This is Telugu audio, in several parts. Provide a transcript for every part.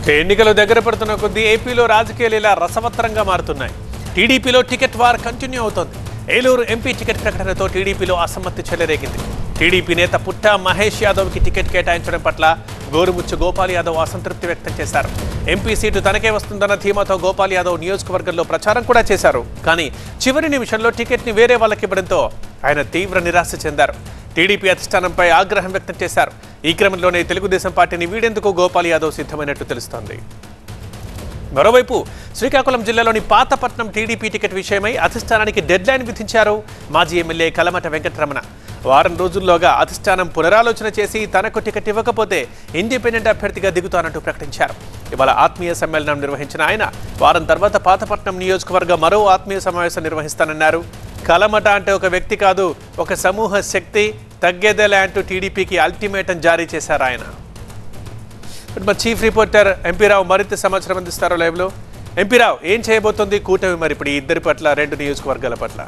ఎన్నికలు దగ్గర పడుతున్న కొద్దీ ఏపీలో రాజకీయాలు ఇలా రసవత్తరంగా మారుతున్నాయి టీడీపీలో టికెట్ వార్ కంటిన్యూ అవుతోంది ఏలూరు ఎంపీ టికెట్ ప్రకటనతో టీడీపీలో అసమ్మతి చెలరేగింది టీడీపీ నేత పుట్ట మహేష్ యాదవ్కి టికెట్ కేటాయించడం పట్ల గోరుముచ్చు గోపాల్ యాదవ్ అసంతృప్తి వ్యక్తం చేశారు ఎంపీ సీటు తనకే వస్తుందన్న ధీమాతో గోపాల్ యాదవ్ నియోజకవర్గంలో ప్రచారం కూడా చేశారు కానీ చివరి నిమిషంలో టికెట్ని వేరే వాళ్ళకి ఇవ్వడంతో ఆయన తీవ్ర నిరాశ చెందారు టీడీపీ అధిష్టానంపై ఆగ్రహం వ్యక్తం చేశారు ఈ క్రమంలోనే తెలుగుదేశం పార్టీని వీడేందుకు గోపాల్ యాదవ్ సిద్ధమైనట్టు తెలుస్తోంది మరోవైపు శ్రీకాకుళం జిల్లాలోని పాతపట్నం టీడీపీ టికెట్ విషయమై అధిష్టానానికి డెడ్ లైన్ విధించారు మాజీ ఎమ్మెల్యే కలమట వెంకటరమణ వారం రోజుల్లోగా అధిష్టానం పునరాలోచన చేసి తనకు టికెట్ ఇవ్వకపోతే ఇండిపెండెంట్ అభ్యర్థిగా దిగుతానంటూ ప్రకటించారు ఇవాళ ఆత్మీయ సమ్మేళనం నిర్వహించిన ఆయన వారం తర్వాత పాతపట్నం నియోజకవర్గ మరో ఆత్మీయ సమావేశం నిర్వహిస్తానన్నారు కలమట అంటే ఒక వ్యక్తి కాదు ఒక సమూహ శక్తి తగ్గేదేలే అంటూ టీడీపీకి అల్టిమేటం జారీ చేశారు ఆయన ఇప్పుడు మా చీఫ్ రిపోర్టర్ ఎంపీ రావు మరింత సమాచారం అందిస్తారు లైవ్లో ఎంపీ రావు ఏం చేయబోతోంది కూటమి మరి ఇప్పుడు ఈ ఇద్దరి పట్ల రెండు నియోజకవర్గాల పట్ల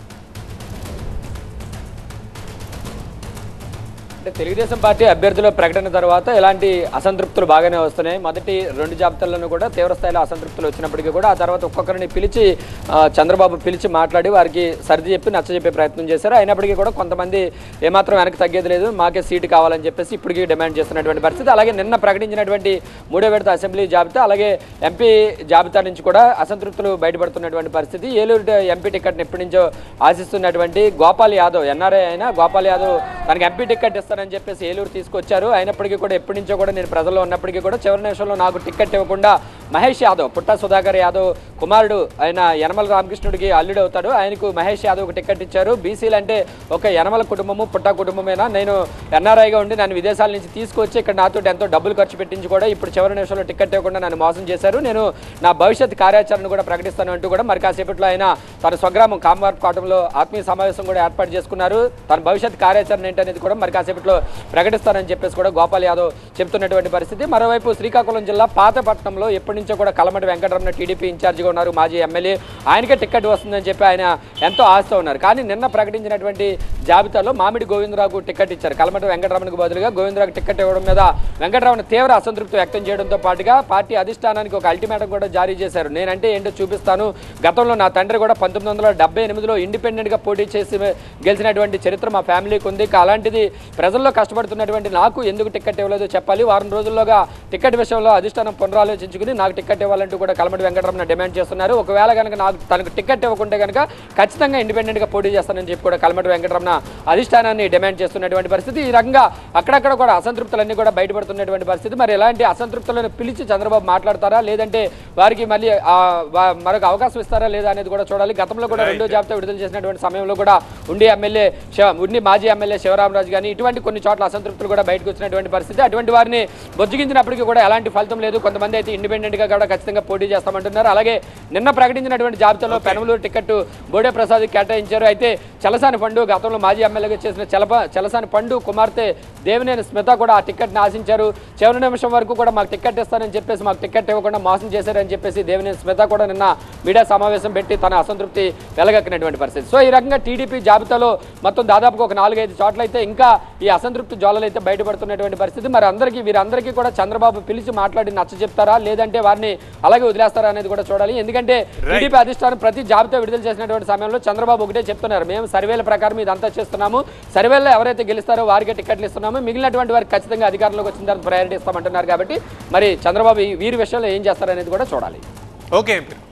అంటే తెలుగుదేశం పార్టీ అభ్యర్థుల ప్రకటన తర్వాత ఇలాంటి అసంతృప్తులు బాగానే వస్తున్నాయి మొదటి రెండు జాబితాల్లోనూ కూడా తీవ్ర స్థాయిలో అసంతృప్తులు వచ్చినప్పటికీ కూడా ఆ తర్వాత ఒక్కొక్కరిని పిలిచి ఆ, చంద్రబాబు పిలిచి మాట్లాడి వారికి సర్ది చెప్పి నచ్చజెప్పే ప్రయత్నం చేశారు అయినప్పటికీ కూడా కొంతమంది ఏమాత్రం వెనక్కి తగ్గేది లేదు మాకే సీటు కావాలని చెప్పేసి ఇప్పటికీ డిమాండ్ చేస్తున్నటువంటి పరిస్థితి అలాగే నిన్న ప్రకటించినటువంటి మూడో విడత అసెంబ్లీ జాబితా అలాగే ఎంపీ జాబితా నుంచి కూడా అసంతృప్తులు బయటపడుతున్నటువంటి పరిస్థితి ఏలూరు ఎంపీ టికెట్ని ఎప్పటి నుంచో ఆశిస్తున్నటువంటి గోపాల్ యాదవ్ ఎన్ఆర్ఐ అయినా గోపాల్ యాదవ్ తనకి ఎంపీ టికెట్ ఇస్తానని చెప్పేసి ఏలూరు తీసుకొచ్చారు అయినప్పటికీ కూడా ఎప్పటి నుంచో కూడా నేను ప్రజల్లో ఉన్నప్పటికీ కూడా చివరి నిమిషంలో నాకు టికెట్ ఇవ్వకుండా మహేష్ యాదవ్ పుట్ట సుధాకర్ యాదవ్ కుమారుడు ఆయన యనమల రామకృష్ణుడికి అల్లుడు అవుతాడు ఆయనకు మహేష్ యాదవ్కి టికెట్ ఇచ్చారు బీసీలు అంటే ఒక యనమల కుటుంబము పుట్ట కుటుంబమేనా నేను ఎన్ఆర్ఐగా ఉండి నన్ను విదేశాల నుంచి తీసుకొచ్చి ఇక్కడ నాతో ఎంతో డబ్బులు ఖర్చు పెట్టించి కూడా ఇప్పుడు చివరి నిమిషంలో టికెట్ ఇవ్వకుండా నన్ను మోసం చేశారు నేను నా భవిష్యత్ కార్యాచరణ కూడా ప్రకటిస్తాను అంటూ కూడా మరి కాసేపట్లో ఆయన తన స్వగ్రామం కామవార్ కోటంలో ఆత్మీయ సమావేశం కూడా ఏర్పాటు చేసుకున్నారు తన భవిష్యత్ కార్యాచరణ ఏంటనేది కూడా మరి కాసేపట్లో ప్రకటిస్తానని చెప్పేసి కూడా గోపాల్ యాదవ్ చెప్తున్నటువంటి పరిస్థితి మరోవైపు శ్రీకాకుళం జిల్లా పాతపట్నంలో ఎప్పటి నుంచో కూడా కలమటి వెంకటరమణ టీడీపీ ఇన్ఛార్జిగా ఉన్నారు మాజీ ఎమ్మెల్యే ఆయనకే టికెట్ వస్తుందని చెప్పి ఆయన ఎంతో ఆశతో ఉన్నారు కానీ నిన్న ప్రకటించినటువంటి జాబితాలో మామిడి గోవిందరావుకు టికెట్ ఇచ్చారు కలమటి వెంకటరమణకు బదులుగా గోవిందరావుకు టికెట్ ఇవ్వడం మీద వెంకటరమణ తీవ్ర అసంతృప్తి వ్యక్తం చేయడంతో పాటుగా పార్టీ అధిష్టానానికి ఒక అల్టిమేటం కూడా జారీ చేశారు నేనంటే ఏంటో చూపిస్తాను గతంలో నా తండ్రి కూడా పంతొమ్మిది వందల డెబ్బై ఎనిమిదిలో ఇండిపెండెంట్గా పోటీ చేసి గెలిచినటువంటి చరిత్ర మా ఫ్యామిలీకి ఉంది ఇక అలాంటిది ప్రజల్లో కష్టపడుతున్నటువంటి నాకు ఎందుకు టికెట్ ఇవ్వలేదో చెప్పాలి వారం రోజుల్లోగా టికెట్ విషయంలో అధిష్టానం పునరాలోచించుకుని నాకు టికెట్ ఇవ్వాలంటూ కూడా కలమటి వెంకటరమణ డిమాండ్ చేస్తున్నారు ఒకవేళ కనుక నాకు తనకు టికెట్ ఇవ్వకుంటే కనుక ఖచ్చితంగా ఇండిపెండెంట్గా పోటీ చేస్తానని చెప్పి కూడా కలమటి వెంకటరమణ అధిష్టానాన్ని డిమాండ్ చేస్తున్నటువంటి పరిస్థితి ఈ రకంగా అక్కడక్కడ కూడా అసంతృప్తులన్నీ కూడా బయటపడుతున్నటువంటి పరిస్థితి మరి ఎలాంటి అసంతృప్తులను పిలిచి చంద్రబాబు మాట్లాడతారా లేదంటే వారికి మళ్ళీ ఆ, వా- మరొక అవకాశం ఇస్తారా లేదా అనేది కూడా చూడాలి గతంలో కూడా రెండో జాబితా విడుదల చేసినటువంటి సమయంలో కూడా ఉండి ఎమ్మెల్యే శివ- ఉండి మాజీ ఎమ్మెల్యే శివరామరాజు కానీ ఇటువంటి కొన్ని చోట్ల అసంతృప్తులు కూడా బయటకు వచ్చినటువంటి పరిస్థితి అటువంటి వారిని బొజ్జగించినప్పటికీ కూడా ఎలాంటి ఫలితం లేదు కొంతమంది అయితే ఇండిపెండెంట్ గా కూడా ఖచ్చితంగా పోటీ చేస్తామంటున్నారు అలాగే నిన్న ప్రకటించినటువంటి జాబితాలో పెనమలూరు టికెట్ బోడే ప్రసాద్ కేటాయించారు అయితే చలసాని పండు గతంలో మాజీ ఎమ్మెల్యేగా చేసిన చలప చలసాని పండు కుమార్తె దేవినేని స్మిత కూడా ఆ టికెట్ని ఆశించారు చివరి నిమిషం వరకు కూడా మాకు టికెట్ ఇస్తానని చెప్పేసి మాకు టికెట్ ఇవ్వకుండా మోసం చేశారని చెప్పేసి దేవినేని స్మిత కూడా నిన్న మీడియా సమావేశం పెట్టి తన అసంతృప్తి వెలగక్కినటువంటి పరిస్థితి సో ఈ రకంగా టీడీపీ జాబితాలో మొత్తం దాదాపుగా ఒక నాలుగైదు చోట్ల అయితే ఇంకా ఈ అసంతృప్తి జ్వాలలు అయితే బయటపడుతున్నటువంటి పరిస్థితి మరి అందరికీ వీరందరికీ కూడా చంద్రబాబు పిలిచి మాట్లాడి నచ్చ చెప్తారా లేదంటే వారిని అలాగే వదిలేస్తారా అనేది కూడా చూడాలి ఎందుకంటే టీడీపీ అధిష్టానం ప్రతి జాబితా విడుదల చేసినటువంటి సమయంలో చంద్రబాబు ఒకటే చెప్తున్నారు మేము సర్వేల ప్రకారం ఇదంతా చేస్తున్నాము సర్వేలో ఎవరైతే గెలుస్తారో వారికే టికెట్లు ఇస్తున్నాము మిగిలినటువంటి వారికి ఖచ్చితంగా అధికారంలోకి వచ్చిన తర్వాత ప్రయారిటీ ఇస్తామంటున్నారు కాబట్టి మరి చంద్రబాబు ఈ- వీరి విషయంలో ఏం చేస్తారనేది కూడా చూడాలి ఓకే ఎంపీ